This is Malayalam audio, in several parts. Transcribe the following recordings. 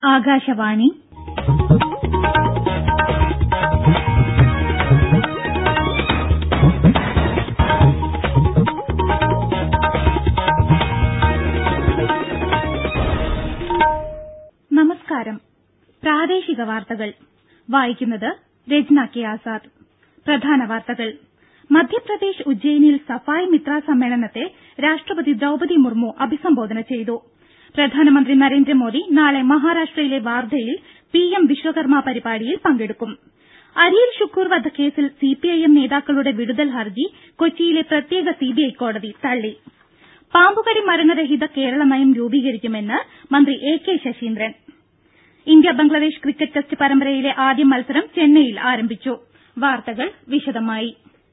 ആകാശവാണി നമസ്കാരം പ്രാദേശിക വാർത്തകൾ വായിക്കുന്നത് രജ്ന കെ ആസാദ് പ്രധാന വാർത്തകൾ മധ്യപ്രദേശ് ഉജ്ജയിനിൽ സഫായ് മിത്ര സമ്മേളനത്തെ രാഷ്ട്രപതി ദ്രൌപതി മുർമു അഭിസംബോധന ചെയ്തു പ്രധാനമന്ത്രി നരേന്ദ്രമോദി നാളെ മഹാരാഷ്ട്രയിലെ വാർധയിൽ പിഎം വിശ്വകർമ്മ പരിപാടിയിൽ പങ്കെടുക്കും അരിയിൽ ഷുക്കൂർ വധക്കേസിൽ സിപിഐഎം നേതാക്കളുടെ വിടുതൽ ഹർജി കൊച്ചിയിലെ പ്രത്യേക സിബിഐ കോടതി തള്ളി പാമ്പുകടി മരണരഹിത കേരള നയം രൂപീകരിക്കുമെന്ന് മന്ത്രി A K Saseendran India Bangladesh cricket test പരമ്പരയിലെ ആദ്യ മത്സരം ചെന്നൈയിൽ ആരംഭിച്ചു വാർത്തകൾ വിശദമായി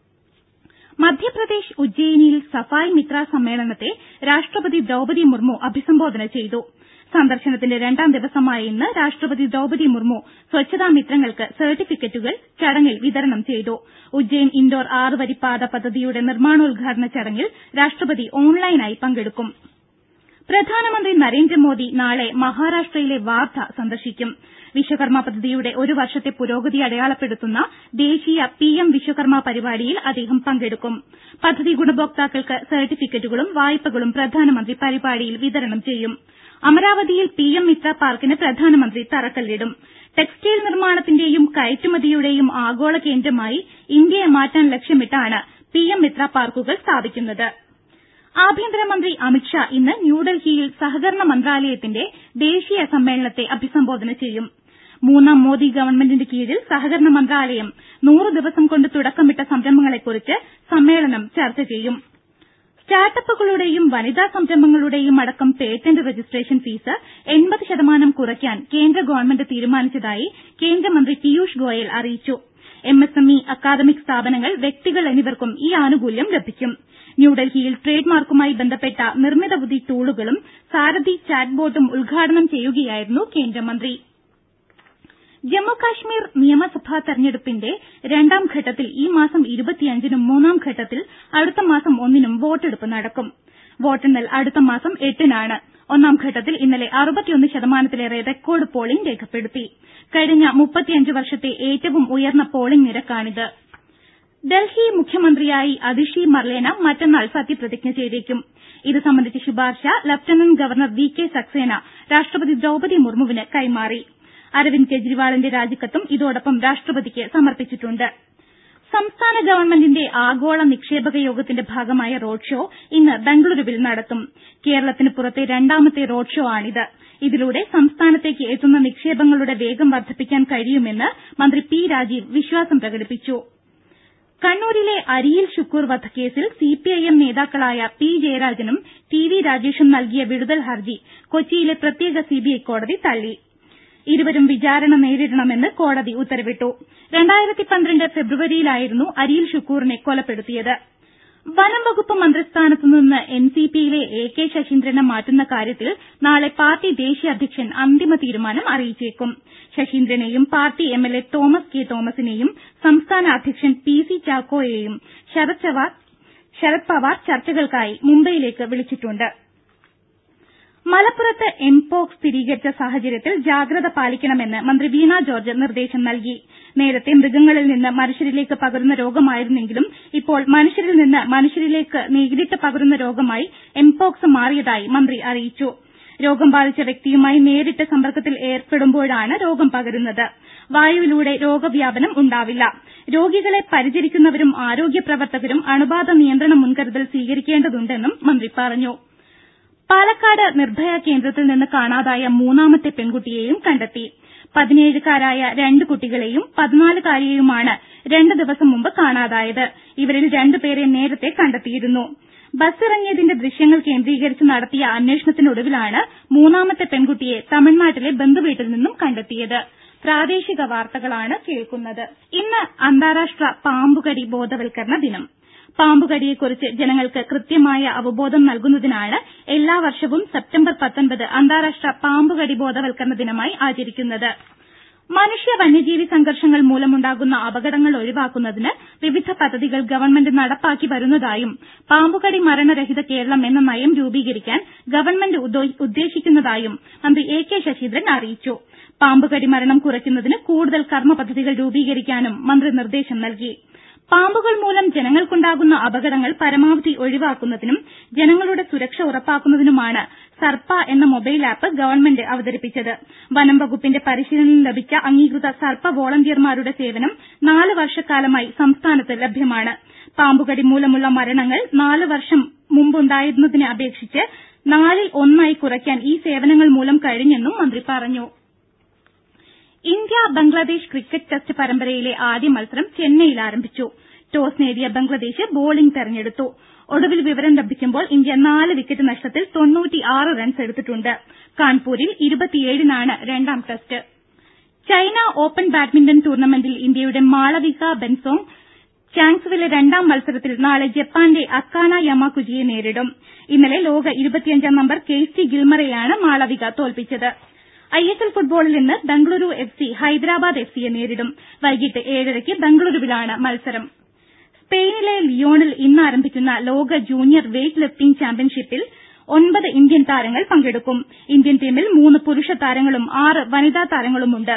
മധ്യപ്രദേശ് ഉജ്ജയിനിയിൽ സഫായ് മിത്ര സമ്മേളനത്തെ രാഷ്ട്രപതി ദ്രൌപതി മുർമു അഭിസംബോധന ചെയ്തു സന്ദർശനത്തിന്റെ രണ്ടാം ദിവസമായ ഇന്ന് രാഷ്ട്രപതി ദ്രൌപതി മുർമു സ്വച്ഛതാ മിത്രങ്ങൾക്ക് സർട്ടിഫിക്കറ്റുകൾ ചടങ്ങിൽ വിതരണം ചെയ്തു ഉജ്ജയിൻ ഇൻഡോർ ആറുവരി പാത പദ്ധതിയുടെ നിർമ്മാണോദ്ഘാടന ചടങ്ങിൽ രാഷ്ട്രപതി ഓൺലൈനായി പങ്കെടുക്കും പ്രധാനമന്ത്രി നരേന്ദ്രമോദി നാളെ മഹാരാഷ്ട്രയിലെ വാർധ സന്ദർശിക്കും വിശ്വകർമ്മ പദ്ധതിയുടെ ഒരു വർഷത്തെ പുരോഗതി അടയാളപ്പെടുത്തുന്ന ദേശീയ പിഎം വിശ്വകർമ്മ പരിപാടിയിൽ അദ്ദേഹം പങ്കെടുക്കും പദ്ധതി ഗുണഭോക്താക്കൾക്ക് സർട്ടിഫിക്കറ്റുകളും വായ്പകളും പ്രധാനമന്ത്രി പരിപാടിയിൽ വിതരണം ചെയ്യും അമരാവതിയിൽ പിഎം മിത്ര പാർക്കിന് പ്രധാനമന്ത്രി തറക്കല്ലിടും ടെക്സ്റ്റൈൽ നിർമ്മാണത്തിന്റെയും കയറ്റുമതിയുടെയും ആഗോള കേന്ദ്രമായി ഇന്ത്യയെ മാറ്റാൻ ലക്ഷ്യമിട്ടാണ് പിഎം മിത്ര പാർക്കുകൾ സ്ഥാപിക്കുന്നത് ആഭ്യന്തരമന്ത്രി അമിത്ഷാ ഇന്ന് ന്യൂഡൽഹിയിൽ സഹകരണ മന്ത്രാലയത്തിന്റെ ദേശീയ സമ്മേളനത്തെ അഭിസംബോധന ചെയ്യും മൂന്നാം മോദി ഗവൺമെന്റിന്റെ കീഴിൽ സഹകരണ മന്ത്രാലയം നൂറ് ദിവസം കൊണ്ട് തുടക്കമിട്ട സംരംഭങ്ങളെക്കുറിച്ച് സമ്മേളനം ചർച്ച ചെയ്യും സ്റ്റാർട്ടപ്പുകളുടെയും വനിതാ സംരംഭങ്ങളുടെയും അടക്കം പേറ്റന്റ് രജിസ്ട്രേഷൻ ഫീസ് എൺപത് ശതമാനം കുറയ്ക്കാൻ കേന്ദ്ര ഗവൺമെന്റ് തീരുമാനിച്ചതായി കേന്ദ്രമന്ത്രി പീയൂഷ് ഗോയൽ അറിയിച്ചു എംഎസ്എംഇ അക്കാദമിക് സ്ഥാപനങ്ങൾ വ്യക്തികൾ എന്നിവർക്കും ഈ ആനുകൂല്യം ലഭിക്കും ന്യൂഡൽഹിയിൽ ട്രേഡ് മാർക്കുമായി ബന്ധപ്പെട്ട നിർമ്മിത ബുദ്ധി ടൂളുകളും സാരഥി ചാറ്റ് ബോട്ടും ഉദ്ഘാടനം ചെയ്യുകയായിരുന്നു കേന്ദ്രമന്ത്രി ജമ്മുകാശ്മീർ നിയമസഭാ തെരഞ്ഞെടുപ്പിന്റെ രണ്ടാം ഘട്ടത്തിൽ ഈ മാസം നും മൂന്നാം ഘട്ടത്തിൽ അടുത്ത മാസം ഒന്നിനും വോട്ടെടുപ്പ് നടക്കും വോട്ടെണ്ണൽ അടുത്ത മാസം എട്ടിനാണ് ഒന്നാം ഘട്ടത്തിൽ ഇന്നലെ ശതമാനത്തിലേറെ റെക്കോർഡ് പോളിംഗ് രേഖപ്പെടുത്തി കഴിഞ്ഞ വർഷത്തെ ഏറ്റവും ഉയർന്ന പോളിംഗ് നിരക്കാണിത് ഡൽഹി മുഖ്യമന്ത്രിയായി അതിഷി മർലേന മറ്റന്നാൾ സത്യപ്രതിജ്ഞ ചെയ്തേക്കും ഇത് സംബന്ധിച്ച ശുപാർശ lieutenant governor V K Saxena രാഷ്ട്രപതി ദ്രൌപതി മുർമുവിന് കൈമാറി അരവിന്ദ് കെജ്രിവാളിന്റെ രാജിക്കത്തും ഇതോടൊപ്പം രാഷ്ട്രപതിക്ക് സമർപ്പിച്ചിട്ടുണ്ട് സംസ്ഥാന ഗവൺമെന്റിന്റെ ആഗോള നിക്ഷേപക യോഗത്തിന്റെ ഭാഗമായ റോഡ് ഷോ ഇന്ന് ബംഗളൂരുവിൽ നടത്തും കേരളത്തിന് പുറത്തെ രണ്ടാമത്തെ റോഡ് ഷോ ആണിത് ഇതിലൂടെ സംസ്ഥാനത്തേക്ക് എത്തുന്ന നിക്ഷേപങ്ങളുടെ വേഗം വർദ്ധിപ്പിക്കാൻ കഴിയുമെന്ന് മന്ത്രി പി രാജീവ് വിശ്വാസം പ്രകടിപ്പിച്ചു കണ്ണൂരിലെ അരിയിൽ ഷുക്കൂർ വധക്കേസിൽ സിപിഐഎം നേതാക്കളായ പി ജയരാജനും ടി വി രാജേഷും നൽകിയ വിടുതൽ ഹർജി കൊച്ചിയിലെ പ്രത്യേക സിബിഐ കോടതി തള്ളി ഇരുവരും വിചാരണ നേരിടണമെന്ന് കോടതി ഉത്തരവിട്ടു ഫെബ്രുവരിയിലായിരുന്നു അരിയിൽ ഷുക്കൂറിനെ കൊലപ്പെടുത്തിയത് വനം വകുപ്പ് മന്ത്രിസ്ഥാനത്തു നിന്ന് എൻസിപിയിലെ എ കെ ശശീന്ദ്രനെ മാറ്റുന്ന കാര്യത്തിൽ നാളെ പാർട്ടി ദേശീയ അധ്യക്ഷൻ അന്തിമ തീരുമാനം അറിയിച്ചേക്കും ശശീന്ദ്രനെയും പാർട്ടി എംഎൽഎ തോമസ് കെ തോമസിനെയും സംസ്ഥാന അധ്യക്ഷൻ പി സി ചാക്കോയെയും ശരത് പവാർ ചർച്ചകൾക്കായി മുംബൈയിലേക്ക് വിളിച്ചിട്ടുണ്ട് മലപ്പുറത്ത് എംപോക്സ് സ്ഥിരീകരിച്ച സാഹചര്യത്തിൽ ജാഗ്രത പാലിക്കണമെന്ന് മന്ത്രി വീണ ജോർജ് നിർദ്ദേശം നൽകി നേരത്തെ മൃഗങ്ങളിൽ നിന്ന് മനുഷ്യരിലേക്ക് പകരുന്ന രോഗമായിരുന്നെങ്കിലും ഇപ്പോൾ മനുഷ്യരിൽ നിന്ന് മനുഷ്യരിലേക്ക് നേരിട്ട് പകരുന്ന രോഗമായി എംപോക്സ് മാറിയതായി മന്ത്രി അറിയിച്ചു രോഗം ബാധിച്ച വ്യക്തിയുമായി നേരിട്ട് സമ്പർക്കത്തിൽ ഏർപ്പെടുമ്പോഴാണ് രോഗം പകരുന്നത് വായുവിലൂടെ രോഗവ്യാപനം ഉണ്ടാവില്ല രോഗികളെ പരിചരിക്കുന്നവരും ആരോഗ്യ പ്രവർത്തകരും അണുബാധ നിയന്ത്രണ മുൻകരുതൽ സ്വീകരിക്കേണ്ടതുണ്ടെന്നും മന്ത്രി പറഞ്ഞു പാലക്കാട് നിർഭയ കേന്ദ്രത്തിൽ നിന്ന് കാണാതായ മൂന്നാമത്തെ പെൺകുട്ടിയെയും കണ്ടെത്തി പതിനേഴുകാരായ രണ്ട് കുട്ടികളെയും പതിനാലുകാരിയെയുമാണ് രണ്ട് ദിവസം മുമ്പ് കാണാതായത് ഇവരിൽ രണ്ടുപേരെ നേരത്തെ കണ്ടെത്തിയിരുന്നു ബസ്സിറങ്ങിയതിന്റെ ദൃശ്യങ്ങൾ കേന്ദ്രീകരിച്ച് നടത്തിയ അന്വേഷണത്തിനൊടുവിലാണ് മൂന്നാമത്തെ പെൺകുട്ടിയെ തമിഴ്നാട്ടിലെ ബന്ധുവീട്ടിൽ നിന്നും കണ്ടെത്തിയത് പ്രാദേശിക വാർത്തകളാണ് കേൾക്കുന്നത് ഇന്ന് അന്താരാഷ്ട്ര പാമ്പുകടി ബോധവൽക്കരണ ദിനം പാമ്പുകടിയെക്കുറിച്ച് ജനങ്ങൾക്ക് കൃത്യമായ അവബോധം നൽകുന്നതിനാണ് എല്ലാ വർഷവും സെപ്റ്റംബർ അന്താരാഷ്ട്ര പാമ്പുകടി ബോധവൽക്കരണ ദിനമായി ആചരിക്കുന്നത് മനുഷ്യ വന്യജീവി സംഘർഷങ്ങൾ മൂലമുണ്ടാകുന്ന അപകടങ്ങൾ ഒഴിവാക്കുന്നതിന് വിവിധ പദ്ധതികൾ ഗവൺമെന്റ് നടപ്പാക്കി വരുന്നതായും പാമ്പുകടി മരണരഹിത കേരളം എന്ന നയം രൂപീകരിക്കാൻ ഗവൺമെന്റ് ഉദ്ദേശിക്കുന്നതായും മന്ത്രി എ കെ ശശീന്ദ്രൻ അറിയിച്ചു പാമ്പുകടി മരണം കുറയ്ക്കുന്നതിന് കൂടുതൽ കർമ്മ പദ്ധതികൾ രൂപീകരിക്കാനും മന്ത്രി നിർദ്ദേശം നൽകി പാമ്പുകൾ മൂലം ജനങ്ങൾക്കുണ്ടാകുന്ന അപകടങ്ങൾ പരമാവധി ഒഴിവാക്കുന്നതിനും ജനങ്ങളുടെ സുരക്ഷ ഉറപ്പാക്കുന്നതിനുമാണ് സർപ്പ എന്ന മൊബൈൽ ആപ്പ് ഗവൺമെന്റ് അവതരിപ്പിച്ചത് വനം വകുപ്പിന്റെ പരിശീലനം ലഭിച്ച അംഗീകൃത സർപ്പ വോളണ്ടിയർമാരുടെ സേവനം നാല് വർഷക്കാലമായി സംസ്ഥാനത്ത് ലഭ്യമാണ് പാമ്പുകടി മൂലമുള്ള മരണങ്ങൾ നാല് വർഷം മുമ്പുണ്ടായിരുന്നതിനെ അപേക്ഷിച്ച് നാലിൽ ഒന്നായി കുറയ്ക്കാൻ ഈ സേവനങ്ങൾ മൂലം കഴിഞ്ഞെന്നും മന്ത്രി പറഞ്ഞു ഇന്ത്യ ബംഗ്ലാദേശ് ക്രിക്കറ്റ് ടെസ്റ്റ് പരമ്പരയിലെ ആദ്യ മത്സരം ചെന്നൈയിൽ ആരംഭിച്ചു ടോസ് നേടിയ ബംഗ്ലാദേശ് ബോളിംഗ് തെരഞ്ഞെടുത്തു ഒടുവിൽ വിവരം ലഭിക്കുമ്പോൾ ഇന്ത്യ നാല് വിക്കറ്റ് നഷ്ടത്തിൽ റൺസ് എടുത്തിട്ടുണ്ട് കാൺപൂരിൽ ഇരുപത്തിയേഴിനാണ് രണ്ടാം ടെസ്റ്റ് ചൈന ഓപ്പൺ ബാഡ്മിന്റൺ ടൂർണമെന്റിൽ ഇന്ത്യയുടെ മാളവിക ബെൻസോങ് ചാങ്സുവിലെ രണ്ടാം മത്സരത്തിൽ നാളെ ജപ്പാന്റെ അക്കാന യമാകുചിയെ നേരിടും ഇന്നലെ ലോക ഇരുപത്തിയഞ്ചാം നമ്പർ കെയ്സി ഗിൽമറെയാണ് മാളവിക തോൽപ്പിച്ചത് ഐഎസ്എൽ ഫുട്ബോളിൽ ഇന്ന് Bengaluru F C Hyderabad F സിയെ നേരിടും വൈകിട്ട് ഏഴരയ്ക്ക് ബംഗളൂരുവിലാണ് മത്സരം സ്പെയിനിലെ ലിയോണിൽ ഇന്ന് ആരംഭിക്കുന്ന ലോക ജൂനിയർ വെയ്റ്റ് ലിഫ്റ്റിംഗ് ചാമ്പ്യൻഷിപ്പിൽ ഒൻപത് ഇന്ത്യൻ താരങ്ങൾ പങ്കെടുക്കും ഇന്ത്യൻ ടീമിൽ മൂന്ന് പുരുഷ താരങ്ങളും ആറ് വനിതാ താരങ്ങളുമുണ്ട്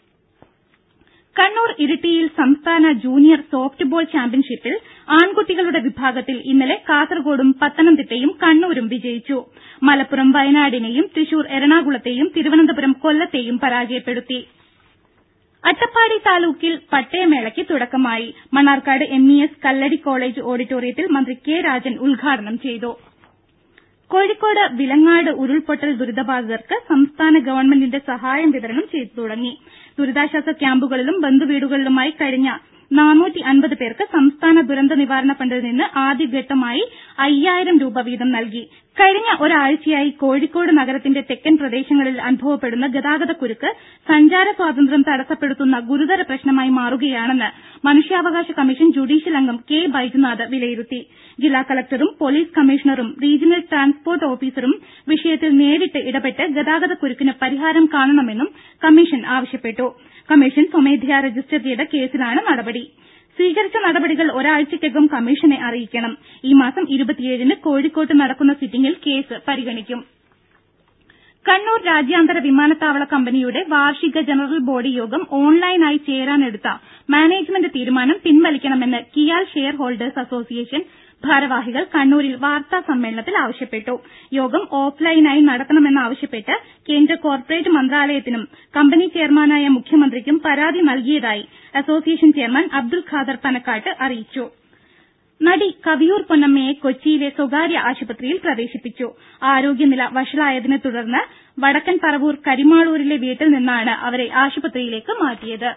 കണ്ണൂർ ഇരിട്ടിയിൽ സംസ്ഥാന ജൂനിയർ സോഫ്റ്റ്ബോൾ ചാമ്പ്യൻഷിപ്പിൽ ആൺകുട്ടികളുടെ വിഭാഗത്തിൽ ഇന്നലെ കാസർകോടും പത്തനംതിട്ടയും കണ്ണൂരും വിജയിച്ചു മലപ്പുറം വയനാടിനെയും തൃശൂർ എറണാകുളത്തെയും തിരുവനന്തപുരം കൊല്ലത്തെയും പരാജയപ്പെടുത്തി അട്ടപ്പാടി താലൂക്കിൽ പട്ടയമേളയ്ക്ക് തുടക്കമായി Mannarkkad M E S Kalladi college ഓഡിറ്റോറിയത്തിൽ മന്ത്രി കെ രാജൻ ഉദ്ഘാടനം ചെയ്തു കോഴിക്കോട് വിലങ്ങാട് ഉരുൾപൊട്ടൽ ദുരിതബാധിതർക്ക് സംസ്ഥാന ഗവൺമെന്റിന്റെ സഹായം വിതരണം ചെയ്തു തുടങ്ങി ദുരിതാശ്വാസ ക്യാമ്പുകളിലും ബന്ധുവീടുകളിലുമായി കഴിഞ്ഞ പേർക്ക് സംസ്ഥാന ദുരന്ത നിവാരണ ഫണ്ടിൽ നിന്ന് ആദ്യഘട്ടമായി അയ്യായിരം രൂപ വീതം നൽകി കഴിഞ്ഞ ഒരാഴ്ചയായി കോഴിക്കോട് നഗരത്തിന്റെ തെക്കൻ പ്രദേശങ്ങളിൽ അനുഭവപ്പെടുന്ന ഗതാഗതക്കുരുക്ക് സഞ്ചാര സ്വാതന്ത്ര്യം തടസ്സപ്പെടുത്തുന്ന ഗുരുതര പ്രശ്നമായി മാറുകയാണെന്ന് മനുഷ്യാവകാശ കമ്മീഷൻ ജുഡീഷ്യൽ അംഗം കെ ബൈജുനാഥ് വിലയിരുത്തി ജില്ലാ കലക്ടറും പോലീസ് കമ്മീഷണറും റീജിയണൽ ട്രാൻസ്പോർട്ട് ഓഫീസറും വിഷയത്തിൽ നേരിട്ട് ഇടപെട്ട് ഗതാഗതക്കുരുക്കിന് പരിഹാരം കാണണമെന്നും കമ്മീഷൻ ആവശ്യപ്പെട്ടു കമ്മീഷൻ സ്വമേധയാ രജിസ്റ്റർ ചെയ്ത കേസിലാണ് നടപടി സ്വീകരിച്ച നടപടികൾ ഒരാഴ്ചയ്ക്കകം കമ്മീഷനെ അറിയിക്കണം ഈ മാസം ഇരുപത്തിയേഴിന് കോഴിക്കോട്ട് നടക്കുന്ന സിറ്റിംഗിൽ കേസ് പരിഗണിക്കും കണ്ണൂർ രാജ്യാന്തര വിമാനത്താവള കമ്പനിയുടെ വാർഷിക ജനറൽ ബോഡി യോഗം ഓൺലൈനായി ചേരാനെടുത്ത മാനേജ്മെന്റ് തീരുമാനം പിൻവലിക്കണമെന്ന് കിയാൽ ഷെയർ ഹോൾഡേഴ്സ് അസോസിയേഷൻ ഭാരവാഹികൾ കണ്ണൂരിൽ വാർത്താ സമ്മേളനത്തിൽ ആവശ്യപ്പെട്ടു യോഗം ഓഫ്ലൈനായി നടത്തണമെന്നാവശ്യപ്പെട്ട് കേന്ദ്ര കോർപ്പറേറ്റ് മന്ത്രാലയത്തിനും കമ്പനി ചെയർമാനായ മുഖ്യമന്ത്രിക്കും പരാതി നൽകിയതായി അസോസിയേഷൻ ചെയർമാൻ അബ്ദുൽ ഖാദർ പനക്കാട്ട് അറിയിച്ചു നടി കവിയൂർ പൊന്നമ്മയെ കൊച്ചിയിലെ സ്വകാര്യ ആശുപത്രിയിൽ പ്രവേശിപ്പിച്ചു ആരോഗ്യനില വഷളായതിനെ തുടർന്ന് വടക്കൻ പറവൂർ കരിമാളൂരിലെ വീട്ടിൽ നിന്നാണ് അവരെ ആശുപത്രിയിലേക്ക് മാറ്റിയത്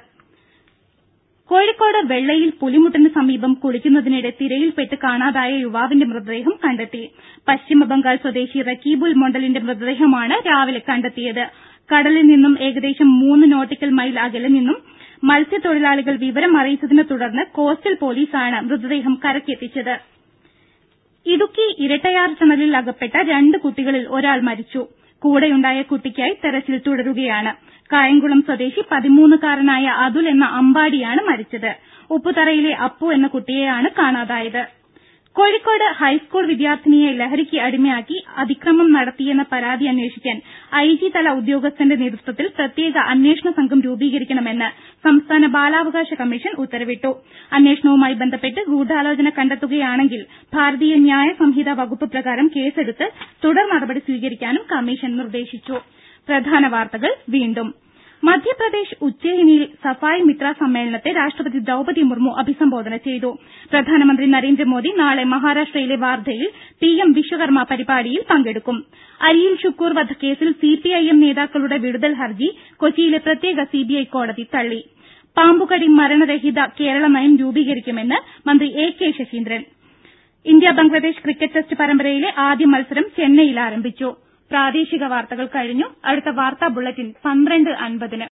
കോഴിക്കോട് വെള്ളയിൽ പുലിമുട്ടിന് സമീപം കുളിക്കുന്നതിനിടെ തിരയിൽപ്പെട്ട് കാണാതായ യുവാവിന്റെ മൃതദേഹം കണ്ടെത്തി പശ്ചിമബംഗാൾ സ്വദേശി റക്കീബുൽ മൊണ്ടലിന്റെ മൃതദേഹമാണ് രാവിലെ കണ്ടെത്തിയത് കടലിൽ നിന്നും ഏകദേശം മൂന്ന് നോട്ടിക്കൽ മൈൽ അകലെ നിന്നും മത്സ്യത്തൊഴിലാളികൾ വിവരം അറിയിച്ചതിനെ തുടർന്ന് കോസ്റ്റൽ പോലീസാണ് മൃതദേഹം കരക്കെത്തിച്ചത് ഇടുക്കി ഇരട്ടയാർ ടണലിൽ അകപ്പെട്ട രണ്ട് കുട്ടികളിൽ ഒരാൾ മരിച്ചു കൂടെയുണ്ടായ കുട്ടിക്കായി തെരച്ചിൽ തുടരുകയാണ് കായംകുളം സ്വദേശി പതിമൂന്നുകാരനായ അതുൽ എന്ന അമ്പാടിയാണ് മരിച്ചത് ഉപ്പുതറയിലെ അപ്പു എന്ന കുട്ടിയെയാണ് കാണാതായത് കോഴിക്കോട് ഹൈസ്കൂൾ വിദ്യാർത്ഥിനിയെ ലഹരിക്ക് അടിമയാക്കി അതിക്രമം നടത്തിയെന്ന പരാതി അന്വേഷിക്കാൻ ഐജി തല ഉദ്യോഗസ്ഥന്റെ നേതൃത്വത്തിൽ പ്രത്യേക അന്വേഷണ സംഘം രൂപീകരിക്കണമെന്ന് സംസ്ഥാന ബാലാവകാശ കമ്മീഷൻ ഉത്തരവിട്ടു അന്വേഷണവുമായി ബന്ധപ്പെട്ട് ഗൂഢാലോചന കണ്ടെത്തുകയാണെങ്കിൽ ഭാരതീയ ന്യായ സംഹിത വകുപ്പ് പ്രകാരം കേസെടുത്ത് തുടർ നടപടി സ്വീകരിക്കാനും കമ്മീഷൻ നിർദ്ദേശിച്ചു പ്രധാന വാർത്തകൾ വീണ്ടും മധ്യപ്രദേശ് ഉജ്ജയിനിയിൽ സഫായി മിത്ര സമ്മേളനത്തെ രാഷ്ട്രപതി ദ്രൌപതി മുർമു അഭിസംബോധന ചെയ്തു പ്രധാനമന്ത്രി നരേന്ദ്രമോദി നാളെ മഹാരാഷ്ട്രയിലെ വാർധയിൽ പിഎം വിശ്വകർമ്മ പരിപാടിയിൽ പങ്കെടുക്കും അരിയിൽ ഷുക്കൂർ വധക്കേസിൽ സിപിഐഎം നേതാക്കളുടെ വിടുതൽ ഹർജി കൊച്ചിയിലെ പ്രത്യേക സിബിഐ കോടതി തള്ളി പാമ്പുകടി മരണരഹിത കേരള നയം രൂപീകരിക്കുമെന്ന് മന്ത്രി A K Saseendran India Bangladesh cricket test പരമ്പരയിലെ ആദ്യ മത്സരം ചെന്നൈയിൽ ആരംഭിച്ചു പ്രാദേശിക വാർത്തകൾ കഴിഞ്ഞു അടുത്ത വാർത്താ ബുള്ളറ്റിൻ പന്ത്രണ്ട് അൻപതിന്